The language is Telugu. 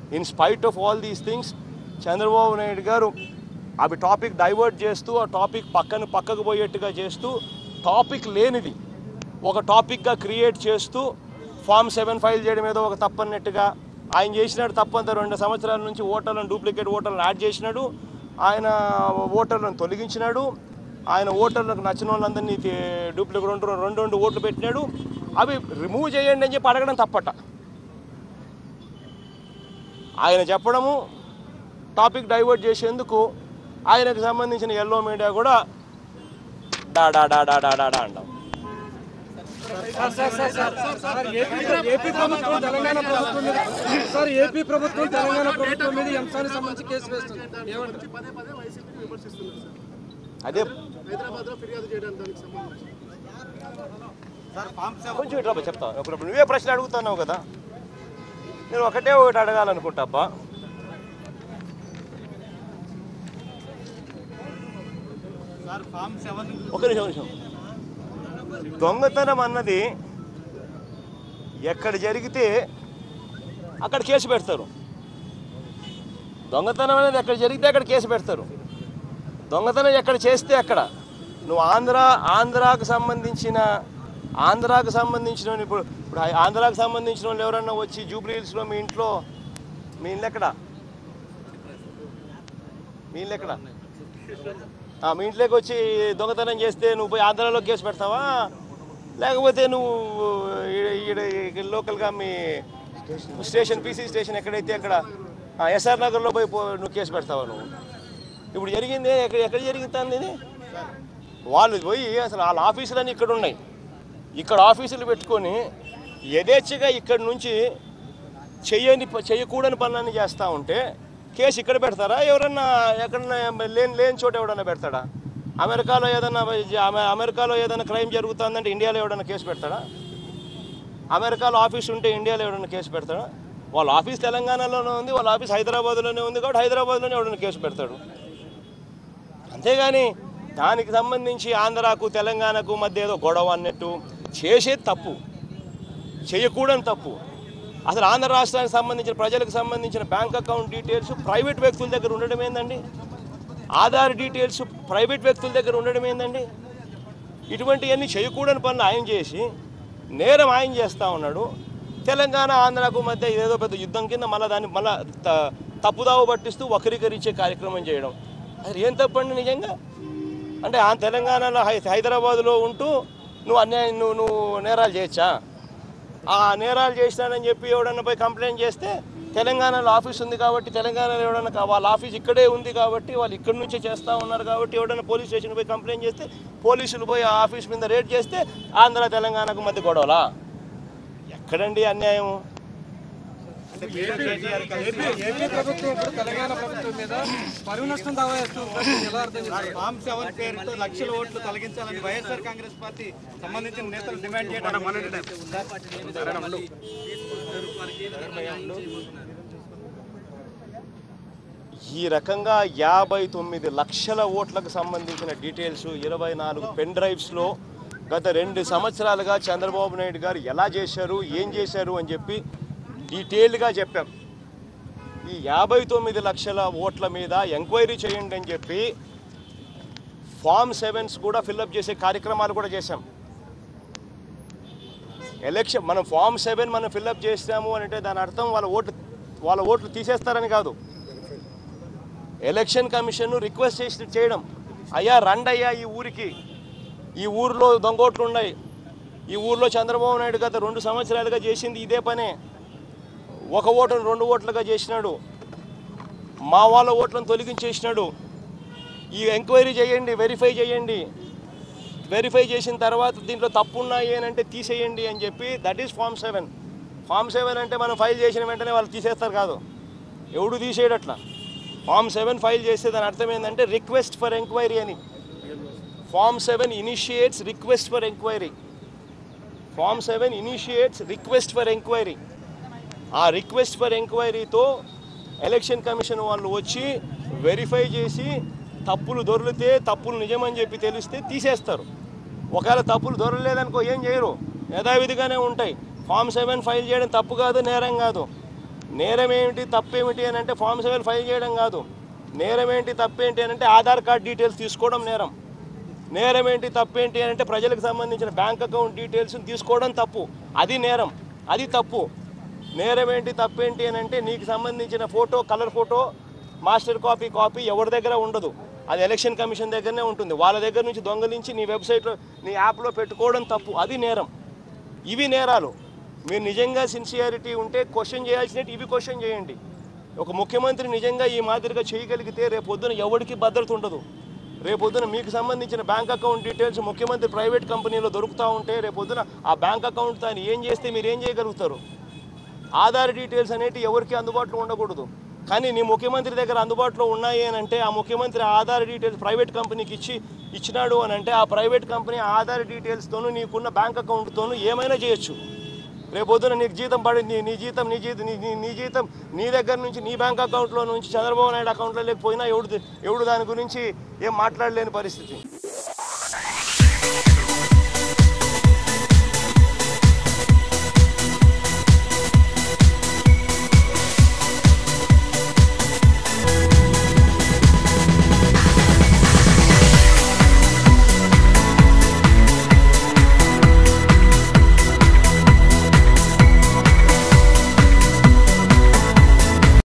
in spite of all these things Chandrababu Naidu garu అవి టాపిక్ డైవర్ట్ చేస్తూ ఆ టాపిక్ పక్కన పక్కకు పోయేట్టుగా చేస్తూ టాపిక్ లేనిది ఒక టాపిక్గా క్రియేట్ చేస్తూ ఫామ్ సెవెన్ ఫైల్ చేయడం ఏదో ఒక తప్పన్నట్టుగా ఆయన చేసినాడు తప్పంత రెండు సంవత్సరాల నుంచి ఓటర్లను డూప్లికేట్ ఓటర్లను యాడ్ చేసినాడు ఆయన ఓటర్లను తొలగించినాడు ఆయన ఓటర్లకు నచ్చిన వాళ్ళందరినీ తీ- డూప్లికేట్ రెండు రెండు రెండు ఓట్లు పెట్టినాడు అవి రిమూవ్ చేయండి అని చెప్పి అడగడం తప్పట ఆయన చెప్పడము టాపిక్ డైవర్ట్ చేసేందుకు ఆయనకు సంబంధించిన ఎల్లో మీడియా కూడా డా డా డా డా డా డా డా అంటాం సార్ ఏపీ ఏపీ ప్రభుత్వం తెలంగాణ ప్రభుత్వం మీద సార్ ఏపీ ప్రభుత్వం తెలంగాణ ప్రభుత్వం మీద ఈ అంశానికి సంబంధించి కేసు వేస్తుంది ఏమంటారు పదే పదే వైసీపీ విమర్శిస్తున్నారు సార్ అదే హైదరాబాద్ లో ఫిర్యాదు చేయడానికి దానికి సంబంధించి కొంచెం ఇట్లా చెప్తా ఇప్పుడు నువ్వే ప్రశ్న అడుగుతున్నావు కదా నేను ఒకటే ఒకటి అడగాలనుకుంటా అబ్బా ఒక నిమిషం ఒక నిమిషం దొంగతనం అన్నది ఎక్కడ జరిగితే అక్కడ కేసు పెడతారు దొంగతనం అనేది ఎక్కడ జరిగితే అక్కడ కేసు పెడతారు దొంగతనం ఎక్కడ చేస్తే అక్కడ నువ్వు ఆంధ్ర ఆంధ్రాకు సంబంధించిన ఆంధ్రాకు సంబంధించిన వాళ్ళు ఇప్పుడు ఇప్పుడు ఆంధ్రాకు సంబంధించిన వాళ్ళు ఎవరన్నా వచ్చి జూబ్లీ హిల్స్లో మీ ఇంట్లో మీ ఇల్లు ఎక్కడ మీ ఇల్లు ఎక్కడ ఆ, మీ ఇంట్లోకి వచ్చి దొంగతనం చేస్తే నువ్వు పోయి ఆంధ్రాలో కేసు పెడతావా లేకపోతే నువ్వు ఈడ- ఈడ ఈడ లోకల్గా మీ స్టేషన్ పీసీ స్టేషన్ ఎక్కడైతే అక్కడ ఆ, ఎస్ఆర్ నగర్లో పోయి పో- నువ్వు కేసు పెడతావా నువ్వు ఇప్పుడు జరిగింది ఎక్కడ ఎక్కడ జరిగింది ఇది వాళ్ళు పోయి అసలు వాళ్ళ ఆఫీసులన్నీ ఇక్కడ ఉన్నాయి ఇక్కడ ఆఫీసులు పెట్టుకొని యథేచ్ఛగా ఇక్కడ నుంచి చెయ్యని ప- చెయ్యకూడని పనులన్నీ చేస్తూ ఉంటే కేసు ఇక్కడ పెడతారా ఎవరన్నా ఎక్కడన్నా లేని లేని చోట ఎవడన్నా పెడతాడా అమెరికాలో ఏదన్నా అమె- అమెరికాలో ఏదైనా క్రైమ్ జరుగుతుందంటే ఇండియాలో ఎవడన్నా కేసు పెడతాడా అమెరికాలో ఆఫీస్ ఉంటే ఇండియాలో ఎవడన్నా కేసు పెడతాడా వాళ్ళ ఆఫీస్ తెలంగాణలోనే ఉంది వాళ్ళ ఆఫీస్ హైదరాబాద్లోనే ఉంది కాబట్టి హైదరాబాద్లోనే ఎవడన్నా కేసు పెడతాడు అంతేగాని దానికి సంబంధించి ఆంధ్రాకు తెలంగాణకు మధ్య ఏదో గొడవ అన్నట్టు చేసేది తప్పు చేయకూడని తప్పు అసలు ఆంధ్ర రాష్ట్రానికి సంబంధించిన ప్రజలకు సంబంధించిన బ్యాంక్ అకౌంట్ డీటెయిల్స్ ప్రైవేట్ వ్యక్తుల దగ్గర ఉండడం ఏందండి ఆధార్ డీటెయిల్స్ ప్రైవేట్ వ్యక్తుల దగ్గర ఉండడం ఏందండి ఇటువంటివన్నీ చేయకూడని పనులు ఆయన చేసి నేరం ఆయన చేస్తూ ఉన్నాడు తెలంగాణ ఆంధ్రాకు మధ్య ఏదో పెద్ద యుద్ధం కింద మళ్ళీ దాన్ని మళ్ళీ తప్పుదావ పట్టిస్తూ వక్రీకరించే కార్యక్రమం చేయడం అది ఏం తప్పండి నిజంగా అంటే ఆ తెలంగాణలో హై హైదరాబాద్లో ఉంటూ నువ్వు అన్యాయం నువ్వు నువ్వు నేరాలు చేయొచ్చా ఆ నేరాలు చేసినానని చెప్పి ఎవడన్నా పోయి కంప్లైంట్ చేస్తే తెలంగాణలో ఆఫీస్ ఉంది కాబట్టి తెలంగాణలో ఎవడన్నా కా- వాళ్ళ ఆఫీస్ ఇక్కడే ఉంది కాబట్టి వాళ్ళు ఇక్కడి నుంచే చేస్తూ ఉన్నారు కాబట్టి ఎవడన్నా పోలీస్ స్టేషన్ పోయి కంప్లైంట్ చేస్తే పోలీసులు పోయి ఆ ఆఫీస్ మీద రేడ్ చేస్తే ఆంధ్ర తెలంగాణకు మధ్య గొడవలా ఎక్కడండి అన్యాయం ఏపీ ప్రభుత్వం ఇప్పుడు తెలంగాణ ప్రభుత్వం మీద పరువు నష్టం దావా వేస్తుంది సార్ దీన్ని ఎలా అర్థం చేస్తారు ఫామ్ సెవెన్ పేరుతో లక్షల ఓట్లు తొలగించాలని వైఎస్ఆర్ కాంగ్రెస్ పార్టీ సంబంధించిన నేతలు డిమాండ్ చేయడం ఈ రకంగా యాభై తొమ్మిది లక్షల ఓట్లకు సంబంధించిన డీటెయిల్స్ ఇరవై నాలుగు పెన్ డ్రైవ్స్లో గత రెండు సంవత్సరాలుగా చంద్రబాబు నాయుడు గారు ఎలా చేశారు ఏం చేశారు అని చెప్పి డీటెయిల్డ్గా చెప్పాం ఈ యాభై తొమ్మిది లక్షల ఓట్ల మీద ఎంక్వైరీ చేయండి అని చెప్పి ఫామ్ సెవెన్స్ కూడా ఫిల్అప్ చేసే కార్యక్రమాలు కూడా చేశాం ఎలక్షన్ మనం ఫామ్ సెవెన్ మనం ఫిల్అప్ చేసాము అని అంటే దాని అర్థం వాళ్ళ ఓట్లు వాళ్ళ ఓట్లు తీసేస్తారని కాదు ఎలక్షన్ కమిషన్ రిక్వెస్ట్ చేసి చేయడం అయ్యా రండి అయ్యా ఈ ఊరికి ఈ ఊరిలో దొంగోట్లు ఉన్నాయి ఈ ఊర్లో చంద్రబాబు నాయుడు గత రెండు సంవత్సరాలుగా చేసింది ఇదే పనే ఒక ఓటును రెండు ఓట్లుగా చేసినాడు మా వాళ్ళ ఓట్లను తొలగించేసినాడు ఈ ఎంక్వైరీ చేయండి వెరిఫై చేయండి వెరిఫై చేసిన తర్వాత దీంట్లో తప్పు ఉన్నాయి అని అంటే తీసేయండి అని చెప్పి that is form seven form seven అంటే మనం ఫైల్ చేసిన వెంటనే వాళ్ళు తీసేస్తారు కాదు ఎవడు తీసేయడు అట్లా ఫామ్ సెవెన్ ఫైల్ చేస్తే దాని అర్థం ఏంటంటే రిక్వెస్ట్ ఫర్ ఎంక్వైరీ అని form seven initiates request for enquiry form seven initiates request for enquiry ఆ రిక్వెస్ట్ ఫర్ ఎంక్వైరీతో ఎలక్షన్ కమిషన్ వాళ్ళు వచ్చి వెరిఫై చేసి తప్పులు దొరికితే తప్పులు నిజమని చెప్పి తెలిస్తే తీసేస్తారు ఒకవేళ తప్పులు దొరకలేదనుకో ఏం చేయరు యథావిధిగానే ఉంటాయి ఫామ్ సెవెన్ ఫైల్ చేయడం తప్పు కాదు నేరం కాదు నేరం ఏమిటి తప్పేమిటి అని అంటే ఫామ్ సెవెన్ ఫైల్ చేయడం కాదు నేరం ఏంటి తప్పేంటి అని అంటే ఆధార్ కార్డ్ డీటెయిల్స్ తీసుకోవడం నేరం నేరం ఏంటి తప్పేంటి అని అంటే ప్రజలకు సంబంధించిన బ్యాంక్ అకౌంట్ డీటెయిల్స్ తీసుకోవడం తప్పు అది నేరం అది తప్పు నేరం ఏంటి తప్పేంటి అని అంటే నీకు సంబంధించిన photo colour photo master copy copy ఎవరి దగ్గర ఉండదు అది ఎలక్షన్ కమిషన్ దగ్గరనే ఉంటుంది వాళ్ళ దగ్గర నుంచి దొంగలించి నీ వెబ్సైట్లో నీ యాప్లో పెట్టుకోవడం తప్పు అది నేరం ఇవి నేరాలు మీరు నిజంగా సిన్సియారిటీ ఉంటే క్వశ్చన్ చేయాల్సినట్టు ఇవి క్వశ్చన్ చేయండి ఒక ముఖ్యమంత్రి నిజంగా ఈ మాదిరిగా చేయగలిగితే రేపొద్దున ఎవరికి భద్రత ఉండదు రేపొద్దున మీకు సంబంధించిన బ్యాంక్ అకౌంట్ డీటెయిల్స్ ముఖ్యమంత్రి ప్రైవేట్ కంపెనీలో దొరుకుతూ ఉంటే రేపొద్దున ఆ బ్యాంక్ అకౌంట్ దాన్ని ఏం చేస్తే మీరు ఏం చేయగలుగుతారు ఆధార్ డీటెయిల్స్ అనేవి ఎవరికి అందుబాటులో ఉండకూడదు కానీ నీ ముఖ్యమంత్రి దగ్గర అందుబాటులో ఉన్నాయి అని అంటే ఆ ముఖ్యమంత్రి ఆధార్ డీటెయిల్స్ ప్రైవేట్ కంపెనీకి ఇచ్చి ఇచ్చినాడు అని అంటే ఆ ప్రైవేట్ కంపెనీ ఆధార్ డీటెయిల్స్తోనూ నీకున్న బ్యాంక్ అకౌంట్తోనూ ఏమైనా చేయొచ్చు రేపొద్దున నీకు జీతం పడింది నీ జీతం నీ జీతం నీ- నీ- నీ జీతం నీ దగ్గర నుంచి నీ బ్యాంక్ అకౌంట్లో నుంచి చంద్రబాబు నాయుడు అకౌంట్లో లేకపోయినా ఎవడు ఎవడు దాని గురించి ఏం మాట్లాడలేని పరిస్థితి